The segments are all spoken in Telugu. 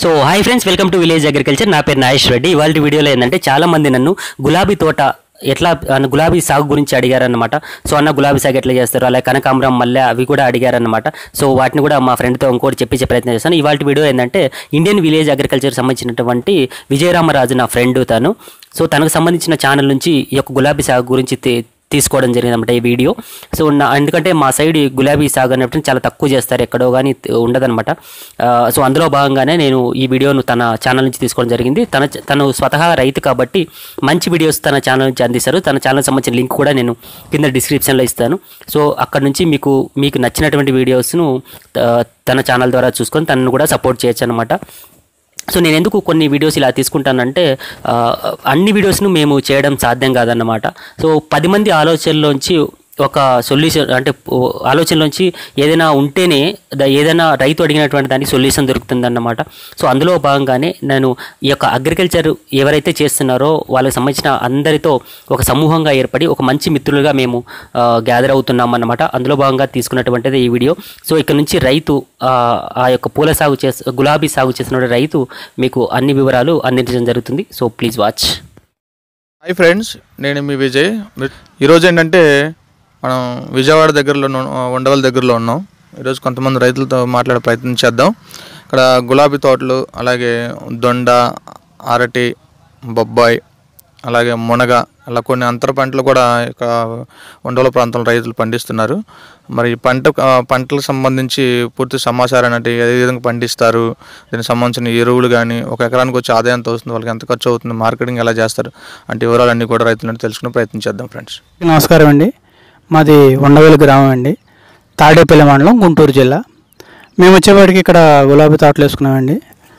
so hi friends welcome to village agriculture నా పేరు నాగేష్ రెడ్డి ఇవాళ వీడియోలో ఏంటంటే చాలా మంది నన్ను గులాబీ తోట ఎట్లా అన్న గులాబీ సాగు గురించి అడిగారన్నమాట సో అన్న గులాబీ సాగు ఎట్లా చేస్తారు అలాగే కనకాంబరం మల్లె అవి కూడా అడిగారన్నమాట సో వాటిని కూడా మా ఫ్రెండ్తో ఇంకోటి చెప్పించే ప్రయత్నం చేస్తాను ఇవాళ వీడియో ఏంటంటే ఇండియన్ విలేజ్ అగ్రికల్చర్ సంబంధించినటువంటి విజయరామరాజు నా ఫ్రెండ్ తను సో తనకు సంబంధించిన ఛానల్ నుంచి ఈ యొక్క గులాబీ సాగు గురించి తే- తీసుకోవడం జరిగింది అనమాట ఈ వీడియో సో నా ఎందుకంటే మా సైడ్ ఈ గులాబీ సాగు అనేటువంటి చాలా తక్కువ చేస్తారు ఎక్కడో కానీ ఉండదన్నమాట ఆ, సో అందులో భాగంగానే నేను ఈ వీడియోను తన ఛానల్ నుంచి తీసుకోవడం జరిగింది తన తను స్వతహా రైతు కాబట్టి మంచి వీడియోస్ తన ఛానల్ నుంచి అందిస్తారు తన ఛానల్ సంబంధించిన లింక్ కూడా నేను కింద డిస్క్రిప్షన్లో ఇస్తాను సో అక్కడ నుంచి మీకు మీకు నచ్చినటువంటి వీడియోస్ను ఆ, తన ఛానల్ ద్వారా చూసుకొని తనను కూడా సపోర్ట్ చేయొచ్చు అనమాట సో నేను ఎందుకు కొన్ని వీడియోస్ ఇలా తీసుకుంటానంటే ఆ, అన్ని వీడియోస్ను మేము చేయడం సాధ్యం కాదన్నమాట సో పది మంది ఆలోచనలోంచి ఒక సొల్యూషన్ అంటే ఓ- ఆలోచనలోంచి ఏదైనా ఉంటేనే ద- ఏదైనా రైతు అడిగినటువంటి దానికి సొల్యూషన్ దొరుకుతుందన్నమాట సో అందులో భాగంగానే నేను ఈ యొక్క అగ్రికల్చర్ ఎవరైతే చేస్తున్నారో వాళ్ళకి సంబంధించిన అందరితో ఒక సమూహంగా ఏర్పడి ఒక మంచి మిత్రులుగా మేము గ్యాదర్ అవుతున్నాం అన్నమాట అందులో భాగంగా తీసుకున్నటువంటిది ఈ వీడియో సో ఇక్కడ నుంచి రైతు ఆ, ఆ యొక్క పూల సాగు చేసి గులాబీ సాగు చేసిన రైతు మీకు అన్ని వివరాలు అందించడం జరుగుతుంది so please watch hi friends నేను మీ విజయ్ మీ- ఈరోజు ఏంటంటే మనం విజయవాడ దగ్గరలో ఉన్న- ఉండవల్ దగ్గరలో ఉన్నాం ఈరోజు కొంతమంది రైతులతో మాట్లాడే ప్రయత్నం చేద్దాం ఇక్కడ గులాబీ తోటలు అలాగే దొండ అరటి బొబ్బాయి అలాగే మునగ అలా కొన్ని అంతర పంటలు కూడా ఇక్కడ ఉండవల ప్రాంతంలో రైతులు పండిస్తున్నారు మరి ఈ పంట ఆ, పంటలకు సంబంధించి పూర్తి సమాచారం అంటే ఏ విధంగా పండిస్తారు దీనికి సంబంధించిన ఎరువులు కానీ ఒక ఎకరానికి వచ్చే ఆదాయం ఎంత వస్తుంది వాళ్ళకి ఎంత ఖర్చు అవుతుంది మార్కెటింగ్ ఎలా చేస్తారు అంటే వివరాలన్నీ కూడా రైతుల నుండి తెలుసుకునే ప్రయత్నం చేద్దాం ఫ్రెండ్స్ నమస్కారం అండి మాది ఉండవేలు గ్రామం అండి తాడేపల్లి మండలం గుంటూరు జిల్లా మేము వచ్చేపాటికి ఇక్కడ గులాబీ తోటలు వేసుకున్నామండి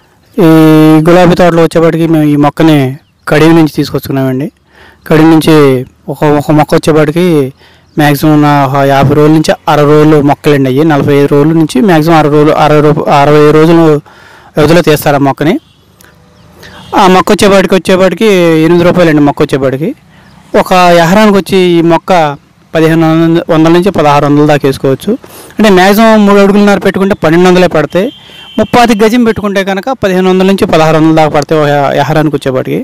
ఈ గులాబీ తోటలో వచ్చేపాటికి మేము ఈ మొక్కని కడిగి నుంచి తీసుకొచ్చుకున్నామండి కడిగి నుంచి ఒక ఒక మొక్క వచ్చేపాటికి మ్యాక్సిమం నా ఒక యాభై రోజుల నుంచి అరవై రోజులు మొక్కలండి అయ్యి నలభై ఐదు రోజుల నుంచి మ్యాక్సిమం అరవై రోజులు అరవై రూ- అరవై రోజులు వ్యవధిలో తీస్తారు ఆ మొక్కని ఆ మొక్క వచ్చేపాటికి వచ్చేపాటికి ఎనిమిది రూపాయలండి మొక్క వచ్చేపాటికి ఒక ఎకరానికి వచ్చి ఈ మొక్క పదిహేను వందల వందల నుంచి పదహారు వందల దాకా వేసుకోవచ్చు అంటే మ్యాక్సిమం మూడు అడుగులున్నర పెట్టుకుంటే పన్నెండు వందలే పడతాయి ముప్పాతి గజం పెట్టుకుంటే కనుక పదిహేను వందల నుంచి పదహారు వందల దాకా పడతాయి ఒక ఎకరానికి వచ్చేపాటికి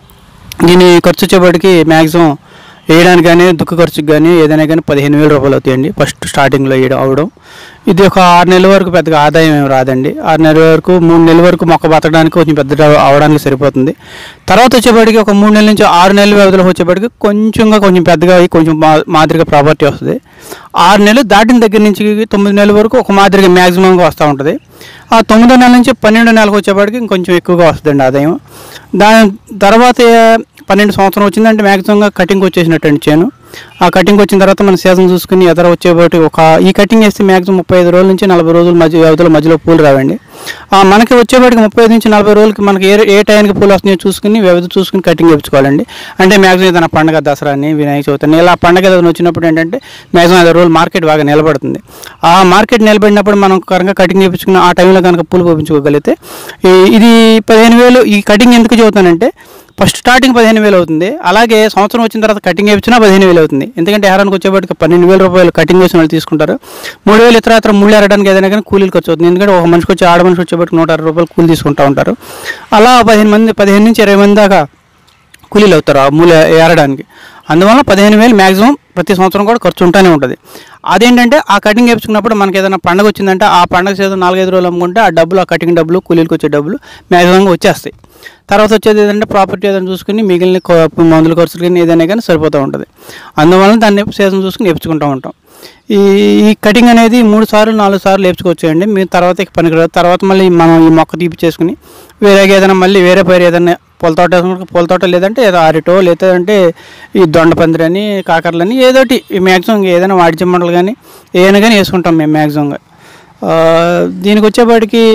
దీని ఖర్చు వచ్చేపాటికి మ్యాక్సిమం వేయడానికి కానీ దుక్కు ఖర్చుకి కానీ ఏదైనా కానీ పదిహేను వేల రూపాయలు అవుతాయండి ఫస్ట్ స్టార్టింగ్లో వేయడం అవడం ఇది ఒక ఆరు నెలల వరకు పెద్దగా ఆదాయం ఏమి రాదండి ఆరు నెలల వరకు మూడు నెలల వరకు మొక్క బతకడానికి కొంచెం పెద్ద అవడానికి సరిపోతుంది తర్వాత వచ్చేపాటికి ఒక మూడు నెలల నుంచి ఆరు నెలల వ్యవధిలో వచ్చేపాటికి కొంచెంగా కొంచెం పెద్దగా అయ్యి కొంచెం మా మాదిరిగా ప్రాపర్టీ వస్తుంది ఆరు నెలలు దాటిన దగ్గర నుంచి తొమ్మిది నెలల వరకు ఒక మాదిరిగా మ్యాక్సిమంగా వస్తూ ఉంటుంది ఆ తొమ్మిదో నెల నుంచి పన్నెండో నెలకు వచ్చేపాటికి ఇంకొంచెం ఎక్కువగా వస్తుందండి ఆదాయం దాని తర్వాత పన్నెండు సంవత్సరం వచ్చిందంటే మ్యాక్సిమంగా కటింగ్ వచ్చేసినట్టండి చేను ఆ కటింగ్ వచ్చిన తర్వాత మన సీజన్ చూసుకుని ఎదర వచ్చేపాటి ఒక ఈ కటింగ్ వేస్తే మ్యాక్సిమం ముప్పై ఐదు రోజుల నుంచి నలభై రోజుల మధ్య వ్యవధిలో మధ్యలో పూలు రావండి ఆ మనకి వచ్చేపాటికి ముప్పై ఐదు నుంచి నలభై రోజులకి మనకి ఏ ఏ టైంకి పూలు వస్తున్నాయో చూసుకుని వ్యవధి చూసుకుని కటింగ్ చేయించుకోవాలండి అంటే మ్యాక్సిమం ఏదైనా పండగ దసరా అని వినాయక చవితి అని ఇలా పండగ ఏదైనా వచ్చినప్పుడు ఏంటంటే మ్యాక్సిమం ఐదు రోజులు మార్కెట్ బాగా నిలబడుతుంది ఆ మార్కెట్ నిలబడినప్పుడు మనం కనుక కటింగ్ చేయించుకుని ఆ టైంలో కనుక పూలు పంపించుకోగలిగితే ఈ- ఇది పదిహేను వేలు ఈ కటింగ్ ఎందుకు చెబుతానంటే ఫస్ట్ స్టార్టింగ్ పదిహేను వేలు అవుతుంది అలాగే సంవత్సరం వచ్చిన తర్వాత కటింగ్ వేయించినా పదిహేను వేలు అవుతుంది ఎందుకంటే ఎకరానికి వచ్చేప్పటికి పన్నెండు వేల రూపాయలు కటింగ్ వేసిన వాళ్ళు తీసుకుంటారు మూడు వేలు ఇతర ఇతర ముళ్ళు ఎరడానికి ఏదైనా కానీ కూలీలు ఖర్చు అవుతుంది ఎందుకంటే ఒక మనిషికి వచ్చి ఆడ మనిషి వచ్చేప్పటికి నూట అరవై రూపాయలు కూలి తీసుకుంటూ ఉంటారు అలా పదిహేను మంది పదిహేను నుంచి ఇరవై మంది దాకా కూలీలు అవుతారు ఆ మూల ఏరడానికి అందువల్ల పదిహేను వేలు మ్యాక్సిమం ప్రతి సంవత్సరం కూడా ఖర్చు ఉంటూనే ఉంటుంది అదేంటంటే ఆ కటింగ్ వేయించుకున్నప్పుడు మనకి ఏదైనా పండగ వచ్చిందంటే ఆ పండగ సీజన్ నాలుగైదు రోజులు అమ్ముకుంటే ఆ డబ్బులు ఆ కటింగ్ డబ్బులు కూలీలకు వచ్చే డబ్బులు మ్యాక్సిమంగా వచ్చేస్తాయి తర్వాత వచ్చేది ఏదంటే ప్రాపర్టీ ఏదైనా చూసుకుని మిగిలిన కొ- మందుల ఖర్చులు కానీ ఏదైనా కానీ సరిపోతూ ఉంటుంది అందువల్ల దాన్ని సీజన్ చూసుకుని వేపించుకుంటూ ఉంటాం ఈ ఈ కటింగ్ అనేది మూడు సార్లు నాలుగు సార్లు వేపించుకోవచ్చండి మీరు తర్వాత ఇక పనికిరాదు తర్వాత మళ్ళీ మనం ఈ మొక్క తీపి చేసుకుని వేరేగా ఏదైనా మళ్ళీ వేరే పైరు ఏదైనా పూల తోట వేసుకుంటే పూల తోట లేదంటే ఏదో అరిటో లేదంటే ఈ దొండ పందిరని కాకరలని ఏదోటి మ్యాక్సిమం ఏదైనా వాడి చెమ్మడలు కానీ ఏదైనా కానీ వేసుకుంటాం మేము మ్యాక్సిమంగా ఆ, దీనికి వచ్చేపాటికి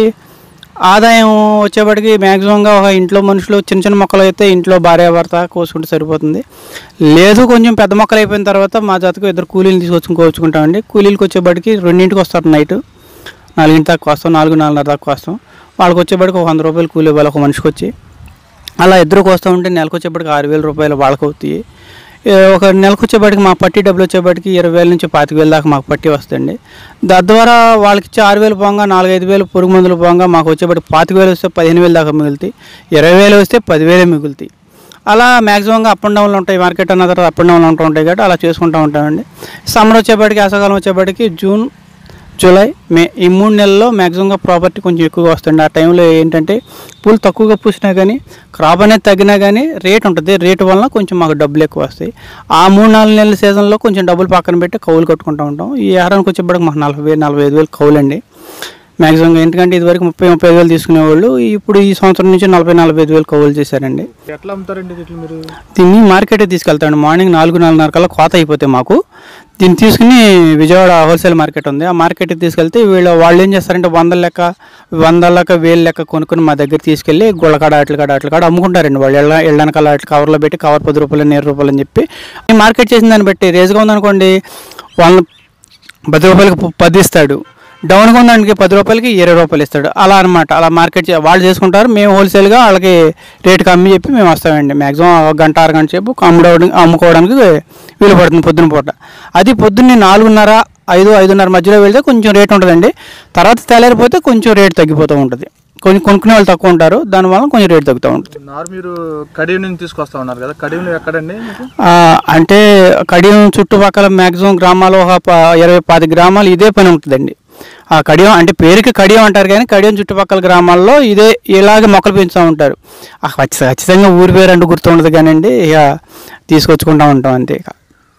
ఆదాయం వచ్చేప్పటికి మ్యాక్సిమంగా ఒక ఇంట్లో మనుషులు చిన్న చిన్న మొక్కలు అయితే ఇంట్లో భార్య భర్త కోసుకుంటే సరిపోతుంది లేదు కొంచెం పెద్ద మొక్కలు అయిపోయిన తర్వాత మా జాతకు ఇద్దరు కూలీలు తీసుకొచ్చి కోసుకుంటామండి కూలీలకు వచ్చేప్పటికి రెండింటికి వస్తారు నైట్ నాలుగింటి దాకా వస్తాం నాలుగు నాలుగున్నర దాకా వస్తాం వాళ్ళకి వచ్చేప్పటికి ఒక వంద రూపాయలు కూలీ ఇవ్వాలి ఒక మనిషికి వచ్చి అలా ఇద్దరు వస్తూ ఉంటే నెలకు వచ్చేప్పటికి ఆరు వేల రూపాయలు వాళ్ళకి అవుతాయి ఏ, ఒక నెలకు వచ్చేపాటికి మా పట్టి డబ్బులు వచ్చేపాటికి ఇరవై వేల నుంచి పాతిక వేల దాకా మాకు పట్టి వస్తుంది తద్వారా వాళ్ళకి ఇచ్చే ఆరు వేలు పోగా నాలుగైదు వేలు పురుగు మందులు పోగా మాకు వచ్చేపాటికి పాతిక వేలు వస్తే పదిహేను వేలు దాకా మిగులుతాయి ఇరవై వేలు వస్తే పదివేలే మిగులుతాయి అలా మ్యాక్సిమంగా అప్ అండ్ డౌన్లు ఉంటాయి మార్కెట్ అన్న తర్వాత అప్ అండ్ డౌన్లు ఉంటూ ఉంటాయి కాబట్టి అలా చేసుకుంటూ ఉంటామండి సమ్మర్ వచ్చేపాటికి వేసవకాలం వచ్చేపాటికి జూన్ జూలై మే ఈ మూడు నెలల్లో మ్యాక్సిమంగా ప్రాపర్టీ కొంచెం ఎక్కువగా వస్తుంది ఆ టైంలో ఏంటంటే పూలు తక్కువగా పూసినా కానీ క్రాప్ అనేది తగ్గినా కానీ రేట్ ఉంటుంది రేటు వలన కొంచెం మాకు డబ్బులు ఎక్కువ వస్తాయి ఆ మూడు నాలుగు నెలల సీజన్లో కొంచెం డబ్బులు పక్కన పెట్టి కౌలు కట్టుకుంటూ ఉంటాం ఈ ఆహారానికి వచ్చేప్పటికి మాకు నలభై వేలు నలభై ఐదు వేలు కౌలండి మ్యాక్సిమంగా ఎందుకంటే ఇదివరకు ముప్పై ముప్పై ఐదు వేలు తీసుకునేవాళ్ళు ఇప్పుడు ఈ సంవత్సరం నుంచి నలభై నలభై ఐదు వేలు కౌలు చేశారండి ఎట్లా అమ్ముతారండి ఇట్లా మీరు దీన్ని మార్కెట్కి తీసుకెళ్తాడు మార్నింగ్ నాలుగు నాలుగున్నర కల్లా కోత అయిపోతే మాకు దీన్ని తీసుకుని విజయవాడ హోల్సేల్ మార్కెట్ ఉంది ఆ మార్కెట్కి తీసుకెళ్తే వీళ్ళు వాళ్ళు ఏం చేస్తారంటే వందల లెక్క వందల లెక్క వేలు లెక్క కొనుక్కొని మా దగ్గర తీసుకెళ్ళి గుళ్ళకాడ అట్ల కాడ అట్ల కాడ అమ్ముకుంటారండి వాళ్ళు ఎళ్ళ ఎళ్ళనకాల అట్ల కవర్లో పెట్టి కవర్ పది రూపాయలు ఇరవై రూపాయలు అని చెప్పి ఈ మార్కెట్ చేసిన దాన్ని బట్టి రేజ్గా ఉందనుకోండి వాళ్ళు పది రూపాయలకి పు- పది ఇస్తాడు డౌన్గా ఉందానికి పది రూపాయలకి ఇరవై రూపాయలు ఇస్తాడు అలా అనమాట అలా మార్కెట్ చే- వాళ్ళు చేసుకుంటారు మేము హోల్సేల్గా వాళ్ళకి రేటుకి అమ్మి చెప్పి మేము వస్తామండి మ్యాక్సిమం ఒక గంట ఆరు గంట సేపు అమ్ముకోవడానికి అమ్ముకోవడానికి వీలు పడుతుంది పొద్దున పూట అది పొద్దున్నే నాలుగున్నర ఐదు ఐదున్నర మధ్యలో వెళ్తే కొంచెం రేట్ ఉంటుందండి తర్వాత తెల్లారిపోతే కొంచెం రేట్ తగ్గిపోతూ ఉంటుంది కొంచెం కొనుక్కునే వాళ్ళు తక్కువ ఉంటారు దానివల్ల కొంచెం రేట్ తగ్గుతూ ఉంటుంది నారు మీరు కడియం నుంచి తీసుకొస్తా ఉన్నారు కదా కడియంలో ఎక్కడండి మీకు ఆ, అంటే కడియం చుట్టుపక్కల మ్యాక్సిమం గ్రామాలు ఒక ప- ఇరవై పది గ్రామాలు ఇదే పని ఉంటుందండి ఆ కడియం అంటే పేరుకి కడియం అంటారు కానీ కడియం చుట్టుపక్కల గ్రామాల్లో ఇదే ఇలాగే మొక్కలు పెంచుతూ ఉంటారు ఆ, ఖచ్చి- ఖచ్చితంగా ఊరి పేరు అంటూ గుర్తు ఉండదు కానివ్వండి ఇక తీసుకొచ్చుకుంటూ ఉంటాం అంతే ఇక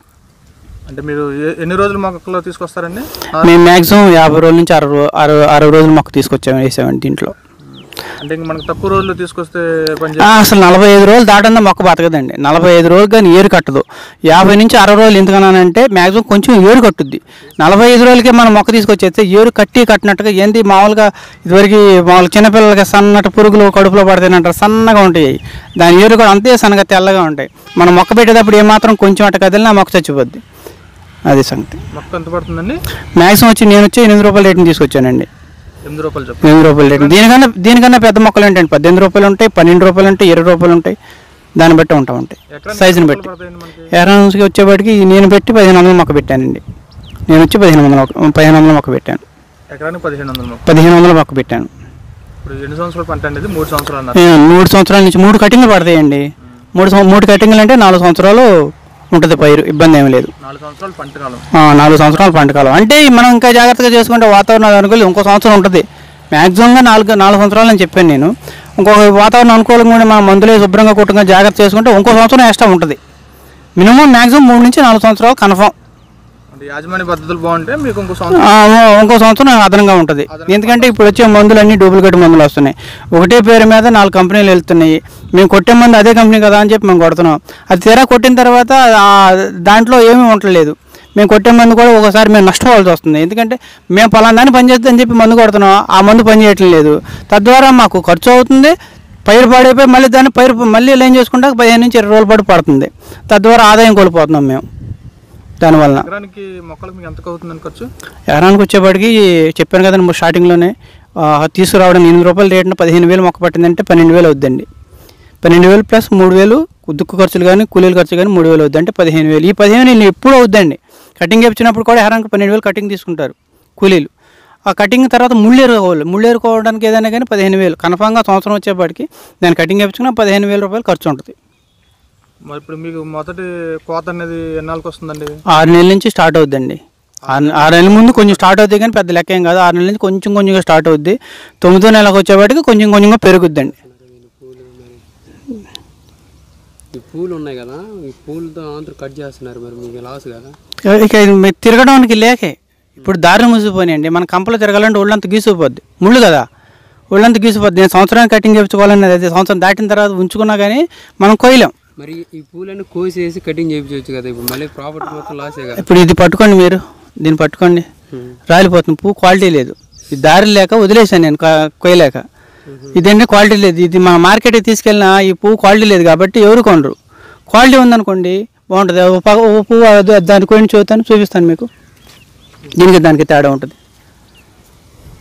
అంటే మీరు ఏ- ఎన్ని రోజులు మొక్కలో తీసుకొస్తారండి మేము మ్యాక్సిమం యాభై రోజుల నుంచి అరవై రో- అరవై అరవై రోజులు మొక్క తీసుకొచ్చాము వేసామండి దీంట్లో అంటే ఇంక మనకు తక్కువ రోజులు తీసుకొస్తే పని ఆ, అసలు నలభై ఐదు రోజులు దాటందా మొక్క బతకదండి నలభై ఐదు రోజులు కానీ ఏరు కట్టదు యాభై నుంచి అరవై రోజులు ఎందుకన్నానంటే మ్యాక్సిమం కొంచెం ఏరు కట్టుద్ది నలభై ఐదు రోజులకే మనం మొక్క తీసుకొచ్చేస్తే ఏరు కట్టి కట్టినట్టుగా ఏంటి మామూలుగా ఇదివరకు మామూలుగా చిన్నపిల్లలకి సన్నటి పురుగులు కడుపులో పడతాయంటారు సన్నగా ఉంటాయి దాని ఏరు కూడా అంతే సన్నగా తెల్లగా ఉంటాయి మనం మొక్క పెట్టేటప్పుడు ఏమాత్రం కొంచెం అట్ట కదిలినా మొక్క చచ్చిపోద్ది అది సంగతి మొక్క ఎంత పడుతుందండి మ్యాక్సిమం వచ్చి నేను వచ్చి ఎనిమిది రూపాయల రేటుని తీసుకొచ్చానండి ఎనిమిది రూపాయలు చెప్పు ఎనిమిది రూపాయల రేటు దీనికన్నా దీనికన్నా పెద్ద మొక్కలు ఏంటండి పద్దెనిమిది రూపాయలు ఉంటాయి పన్నెండు రూపాయలు ఉంటాయి ఇరవై రూపాయలు ఉంటాయి దాన్ని బట్టి ఉంటా ఉంటాయి ఎకరానికి సైజుని ఎన్ని బట్టి మొక్కలు పడతాయండి మనకి ఎకరానికి వచ్చేపాటికి నేను పెట్టి పదిహేను వందల మొక్క పెట్టానండి నేను వచ్చి పదిహేను వందల మొక్క పదిహేను వందల మొక్క పెట్టాను ఎకరానికి పదిహేను వందల మొక్క పదిహేను వందల మొక్క పెట్టాను ఇప్పుడు ఎన్ని సంవత్సరాలు పంట అండి ఇది మూడు సంవత్సరాలు అన్నారు ఏ, మూడు సంవత్సరాల నుంచి మూడు కటింగ్లు పడతాయండి మూడు సం- మూడు కటింగ్లు అంటే నాలుగు సంవత్సరాలు ఉంటుంది పైరు ఇబ్బంది ఏమీ లేదు నాలుగు సంవత్సరాలు పంట కాలం ఆ, నాలుగు సంవత్సరాలు పంట కాలం అంటే మనం ఇంకా జాగ్రత్తగా చేసుకుంటే వాతావరణం అనుకూలం ఇంకో సంవత్సరం ఉంటుంది మ్యాక్సిమంగా నాలుగు నాలుగు సంవత్సరాలు అని చెప్పాను నేను ఇంకొక వాతావరణం అనుకూలంగా ఉండి మనం మందులే శుభ్రంగా కుట్టంగా జాగ్రత్త చేసుకుంటే ఇంకో సంవత్సరం ఎక్స్ట్రా ఉంటుంది మినిమం మ్యాక్సిమం మూడు నుంచి నాలుగు సంవత్సరాలు కన్ఫామ్ అంటే యాజమాన్య పద్ధతులు బాగుంటే మీకు ఇంకో సంవత్సరం ఆ, ఇంకో సంవత్సరం అదనంగా ఉంటుంది ఎందుకంటే ఇప్పుడు వచ్చే మందులు అన్ని డూప్లికేట్ మందులు వస్తున్నాయి ఒకటే పేరు మీద నాలుగు కంపెనీలు వెళ్తున్నాయి మేము కొట్టే మందు అదే కంపెనీ కదా అని చెప్పి మేము కొడుతున్నాం అది తీరా కొట్టిన తర్వాత ఆ, దాంట్లో ఏమీ ఉండలేదు మేము కొట్టే మందు కూడా ఒకసారి మేము నష్టపోవాల్సి వస్తుంది ఎందుకంటే మేము పలానా దాన్ని పని చేద్దామని చెప్పి మందు కొడుతున్నాం ఆ మందు పని చేయటం లేదు తద్వారా మాకు ఖర్చు అవుతుంది పైరు పాడైపోయి మళ్ళీ దాన్ని పైరు మళ్ళీ ఏం చేసుకుంటే పదిహేను నుంచి ఇరవై రోజుల పాటు పడుతుంది తద్వారా ఆదాయం కోల్పోతున్నాం మేము దానివల్ల ఎకరానికి మొక్కలకు మీకు ఎంత అవుతుందని ఖర్చు ఎకరానికి వచ్చేప్పటికి చెప్పాను కదండి mo- స్టార్టింగ్లోనే ఆ, తీసుకురావడం ఎనిమిది రూపాయల రేటున పదిహేను వేలు మొక్క పట్టిందంటే పన్నెండు వేలు అవుద్దండి పన్నెండు వేలు ప్లస్ మూడు వేలు దుక్కు ఖర్చులు కానీ కూలీల ఖర్చు కానీ మూడు వేలు అవుద్ది అంటే పదిహేను వేలు ఈ పదిహేను వేలు ఎప్పుడు అవుద్దండి కటింగ్ ఇచ్చినప్పుడు కూడా ఎకరానికి పన్నెండు వేలు కటింగ్ తీసుకుంటారు కూలీలు ఆ కటింగ్ తర్వాత ముళ్ళు ఎరుకోవాలి ముళ్ళు ఎరుకోవడానికి ఏదైనా కానీ పదిహేను వేలు కన్ఫామ్గా సంవత్సరం వచ్చేప్పటికి దాని కటింగ్ ఇచ్చుకున్న పదిహేను వేల రూపాయలు ఖర్చు ఉంటుంది మరి ఇప్పుడు మీకు మొదటి కోత అనేది ఎన్నాళ్ళకి వస్తుందండి ఆరు నెలల నుంచి స్టార్ట్ అవుద్దండి ఆరు ఆరు నెలల ముందు కొంచెం స్టార్ట్ అవుద్ది కానీ పెద్ద లెక్క ఏం కాదు ఆరు నెలల నుంచి కొంచెం కొంచెంగా స్టార్ట్ అవుద్ది తొమ్మిదో నెలకు వచ్చేవాటికి కొంచెం కొంచెంగా పెరుగుద్దండి ఈ పూలు ఉన్నాయి కదా ఈ పూలతో ఆంధ్ర కట్ చేస్తున్నారు మరి మీకు లాస్ కదా ఇక ఇది మీరు తిరగడానికి లేకే ఇప్పుడు దారిని మూసిపోయినాయండి మన కంపలో తిరగాలంటే ఒళ్ళంతా గీసిపోద్ది ముళ్ళు కదా ఒళ్ళంతా గీసిపోద్ది నేను సంవత్సరానికి కటింగ్ చేయించుకోవాలనేది అది సంవత్సరం దాటిన తర్వాత ఉంచుకున్నా కానీ మనం కోయలేం మరి ఈ పూలన్నీ కోసేసి కటింగ్ చేయించవచ్చు కదా ఇప్పుడు మళ్ళీ ప్రాఫిట్ మొత్తం లాసే కదా ఇప్పుడు ఇది పట్టుకోండి మీరు దీన్ని పట్టుకోండి రాలిపోతుంది పువ్వు క్వాలిటీ లేదు ఈ దారి లేక వదిలేసాను నేను కా- కొయ్యలేక ఇదంటే క్వాలిటీ లేదు ఇది మన మార్కెట్కి తీసుకెళ్ళిన ఈ పువ్వు క్వాలిటీ లేదు కాబట్టి ఎవరు కొనరు క్వాలిటీ ఉందనుకోండి బాగుంటుంది ఓ పక్క- ఓ పువ్వు అది- దాని కొని చూస్తాను చూపిస్తాను మీకు దీనికి దానికి తేడా ఉంటుంది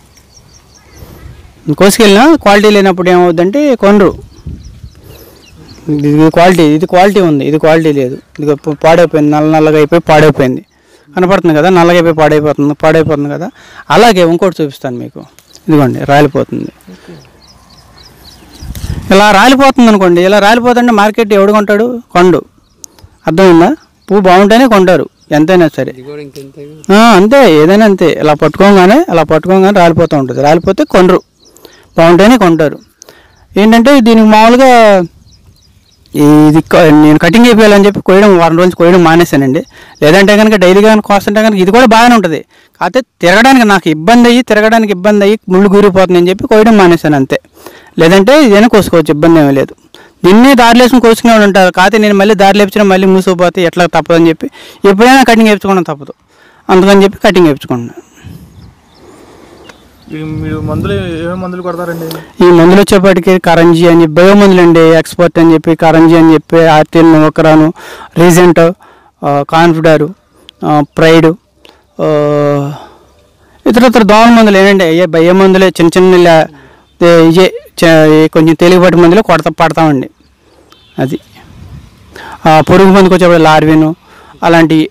కోసుకెళ్ళినా క్వాలిటీ లేనప్పుడు ఏమవుద్దంటే కొనరు ఇది క్వాలిటీ ఇది క్వాలిటీ ఉంది ఇది క్వాలిటీ లేదు ఇది పాడైపోయింది నల్ల నల్లగా అయిపోయి పాడైపోయింది కనపడుతుంది కదా నల్లగా అయిపోయి పాడైపోతుంది పాడైపోతుంది కదా అలాగే ఇంకోటి చూపిస్తాను మీకు ఇదిగోండి రాలిపోతుంది ఇలా రాలిపోతుంది అనుకోండి ఇలా రాలిపోతుంటే మార్కెట్ ఎవడు కొంటాడు కొండు అర్థమైందా పువ్వు బాగుంటేనే కొంటారు ఎంతైనా సరే ఇది కూడా ఇంకెంతే ఆ, అంతే ఏదైనా అంతే ఇలా పట్టుకోగానే అలా పట్టుకోగానే రాలిపోతూ ఉంటుంది రాలిపోతే కొనరు బాగుంటేనే కొంటారు ఏంటంటే దీనికి మామూలుగా ఇది క- నేను కటింగ్ అయిపోయాలని చెప్పి కోయడం వారం రోజులు కోయడం మానేశానండి లేదంటే కనుక డైలీ కనుక కోస్తుంటే కనుక ఇది కూడా బాగానే ఉంటుంది కాకపోతే తిరగడానికి నాకు ఇబ్బంది అయ్యి తిరగడానికి ఇబ్బంది అయ్యి ముళ్ళు కూరిపోతుంది అని చెప్పి కోయడం మానేశాను అంతే లేదంటే ఇదైనా కోసుకోవచ్చు ఇబ్బంది ఏమీ లేదు దీన్ని దారిలో వేసుకుని కోసుకునే వాళ్ళు ఉంటారు కాకపోతే నేను మళ్ళీ దారిలో వేపించిన మళ్ళీ మూసిపోతే ఎట్లా తప్పదని చెప్పి ఎప్పుడైనా కటింగ్ వేయించుకోవడం తప్పదు అందుకని చెప్పి కటింగ్ వేయించుకున్నాను ఈ మీరు మందులు ఏమేమి మందులు కొడతారండి ఈ మందులు వచ్చేప్పటికి కరంజీ అని చెప్పి బయో మందులు అండి ఎక్స్పర్ట్ అని చెప్పి కరంజీ అని చెప్పి ఆర్టిల్ ఒకరాను రీజెంట్ కాన్ఫిడర్ ప్రైడ్ ఇతర ఇతర దోమల మందులు ఏంటంటే ఏ బయ్య మందులే చిన్న చిన్న ఇలా, ఏ, ఇవే చ- ఈ కొంచెం తేలికపాటి మందులు కొడతా పడతామండి అది ఆ, పురుగు మందుకు వచ్చేప్పుడు లార్విన్ అలాంటివి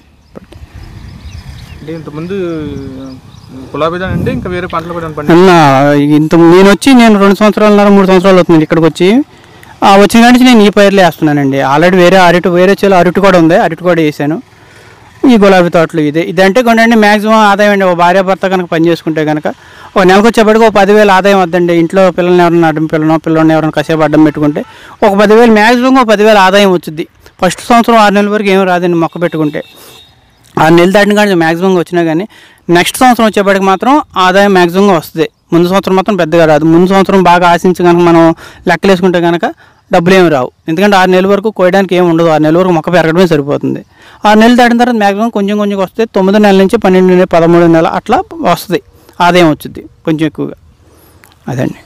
అంటే ఇంతకుముందు గులాబీ అండి ఇంకా వేరే పంటలు కూడా పండి అన్న ఇంత నేను వచ్చి నేను రెండు సంవత్సరాలున్నర మూడు సంవత్సరాలు అవుతుంది ఇక్కడికి వచ్చి ఆ, వచ్చిన కాడి నుంచి నేను ఈ పైర్లే వేస్తున్నానండి ఆల్రెడీ వేరే అరటి వేరే చేలో అరటి కూడా ఉంది అరటి కూడా వేసాను ఈ గులాబీ తోటలు ఇదే ఇదంటే కొనండి మ్యాక్సిమం ఆదాయం అండి ఒక భార్య భర్త కనుక పని చేసుకుంటే కనుక ఒక నెలకు వచ్చేప్పటికి ఒక పదివేలు ఆదాయం వద్దండి ఇంట్లో పిల్లల్ని ఎవరైనా అడ్డం పిల్లనో పిల్లల్ని ఎవరైనా కాసేపు అడ్డం పెట్టుకుంటే ఒక పదివేలు మ్యాక్సిమం ఒక పదివేలు ఆదాయం వచ్చింది ఫస్ట్ సంవత్సరం ఆరు నెలల వరకు ఏం రాదండి మొక్క పెట్టుకుంటే ఆరు నెలలు దాటిన కానీ మ్యాక్సిమంగా వచ్చినా కానీ నెక్స్ట్ సంవత్సరం వచ్చేప్పటికి మాత్రం ఆదాయం మ్యాక్సిమంగా వస్తుంది ముందు సంవత్సరం మాత్రం పెద్దగా రాదు ముందు సంవత్సరం బాగా ఆశించి కనుక మనం లెక్కలేసుకుంటే కనుక డబ్బులు ఏమి రావు ఎందుకంటే ఆరు నెలల వరకు కోయడానికి ఏమి ఉండదు ఆరు నెలల వరకు మొక్క పెరగడమే సరిపోతుంది ఆరు నెలలు దాటిన తర్వాత మ్యాక్సిమం కొంచెం కొంచెం వస్తే తొమ్మిది నెలల నుంచి పన్నెండు నెలలు పదమూడు నెలలు అట్లా వస్తుంది ఆదాయం వచ్చింది కొంచెం ఎక్కువగా అదండి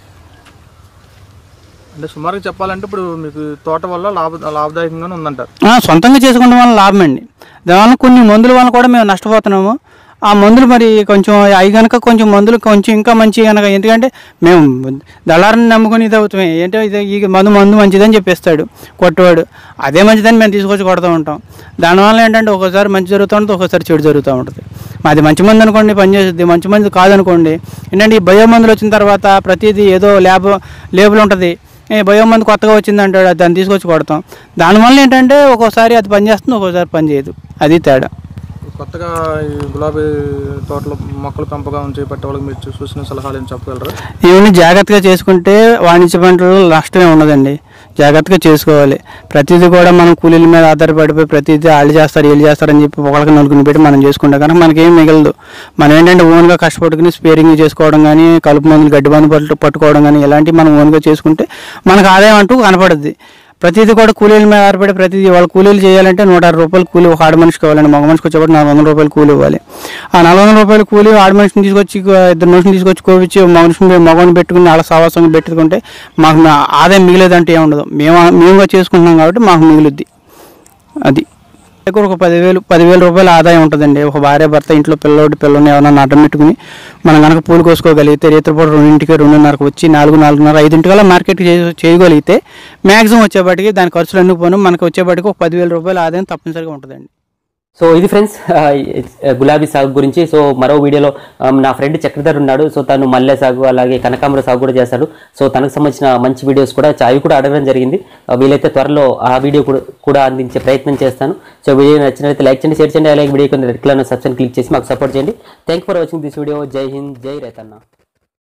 అంటే సుమారుగా చెప్పాలంటే ఇప్పుడు మీకు తోట వల్ల లాభ లాభదాయకంగానే ఉందంటారు ఆ, సొంతంగా చేసుకోవడం వల్ల లాభం అండి దానివల్ల కొన్ని మందుల వల్ల కూడా మేము నష్టపోతున్నాము ఆ మందులు మరి కొంచెం అవి కనుక కొంచెం మందులు కొంచెం ఇంకా మంచి కనుక ఎందుకంటే మేము దళారిని నమ్ముకొని ఇది అవుతామే ఏంటో ఇది ఈ మందు మందు మంచిదని చెప్పేస్తాడు కొట్టవాడు అదే మంచిదని మేము తీసుకొచ్చి కొడుతూ ఉంటాం దానివల్ల ఏంటంటే ఒక్కోసారి మంచి జరుగుతూ ఉంటుంది ఒక్కోసారి చెడు జరుగుతూ ఉంటుంది మాది మంచి మంది అనుకోండి పనిచేస్తుంది మంచి మంది కాదనుకోండి ఏంటంటే ఈ బయో మందులు వచ్చిన తర్వాత ప్రతిదీ ఏదో ల్యాబ్ లేబుల్ ఉంటుంది ఏ బయో మందు కొత్తగా వచ్చింది అంటాడు దాన్ని తీసుకొచ్చి కొడతాం దానివల్ల ఏంటంటే ఒక్కోసారి అది పని చేస్తుంది ఒక్కోసారి పని చేయదు అది తేడా కొత్తగా ఈ గులాబీ తోటలో మొక్కలు పెంపకం చేపట్టే వాళ్ళకి మీరు చూ- చూసిన సలహాలు ఏం చెప్పగలరా ఇవన్నీ జాగ్రత్తగా చేసుకుంటే వాణిజ్య పంటలలో నష్టమే ఉండదండి జాగ్రత్తగా చేసుకోవాలి ప్రతిదీ కూడా మనం కూలీల మీద ఆధారపడిపోయి ప్రతిదీ వాళ్ళు చేస్తారు వీళ్ళు చేస్తారని చెప్పి ఒకరికి నలుగురిని పెట్టి మనం చేసుకుంటే కనుక మనకేం మిగలదు మనం ఏంటంటే ఓన్గా కష్టపడుకుని స్పేరింగ్ చేసుకోవడం కానీ కలుపు మందులు గడ్డి మందు పట్టు పట్టుకోవడం కానీ ఇలాంటివి మనం ఓన్గా చేసుకుంటే మనకు ఆదాయం అంటూ కనపడుద్ది ప్రతిదీ కూడా కూలీల మీద ఆధారపడి ప్రతిదీ వాళ్ళు కూలీలు చేయాలంటే నూట అరవై రూపాయలు కూలీ ఒక ఆడ మనిషికి ఇవ్వాలండి మగ మనిషికి వచ్చేప్పుడు నాలుగు వందల రూపాయలు కూలీ ఇవ్వాలి ఆ నాలుగు వందల రూపాయలు కూలీ ఆడ మనిషిని తీసుకొచ్చి ఇద్దరు మనిషిని తీసుకొచ్చి కోపించి మనిషిని మగవాడిని పెట్టుకుని వాళ్ళ సావాసంగా పెట్టుకుంటే మాకు నా ఆదాయం మిగిలేదంటే ఏమి ఉండదు మేము మేముగా చేసుకుంటున్నాం కాబట్టి మాకు మిగులుద్ది అది దగ్గర ఒక పదివేలు పదివేల రూపాయల ఆదాయం ఉంటుందండి ఒక భార్య భర్త ఇంట్లో పిల్లోడి పిల్లని ఏమైనా నాటం పెట్టుకుని మనం కనుక పూలు కోసుకోగలిగితే రేత్రిపూట రెండింటికి రెండున్నరకు వచ్చి నాలుగు నాలుగున్నర ఐదింటికల్లా మార్కెట్కి చేయ- చేయగలిగితే మ్యాక్సిమం వచ్చేప్పటికి దాని ఖర్చులు అన్ని పోను మనకు వచ్చేప్పటికి ఒక పదివేల రూపాయల ఆదాయం తప్పనిసరిగా ఉంటుందండి సో ఇది ఫ్రెండ్స్ గులాబీ సాగు గురించి సో మరో వీడియోలో ఆ, నా ఫ్రెండ్ చక్రధర్ ఉన్నాడు సో తను మల్లె సాగు అలాగే కనకాంబర సాగు కూడా చేస్తాడు సో తనకు సంబంధించిన మంచి వీడియోస్ కూడా చా- అవి కూడా అడగడం జరిగింది ఆ, వీలైతే త్వరలో ఆ వీడియో కూడా కూడా అందించే ప్రయత్నం చేస్తాను సో వీడియో నచ్చినట్లయితే లైక్ చేయండి షేర్ చేయండి అలాగే వీడియో కింద రెడ్ కలర్ సబ్స్క్రైబ్ క్లిక్ చేసి మాకు సపోర్ట్ చేయండి thank for watching this video జై హింద్ జై రైతన్న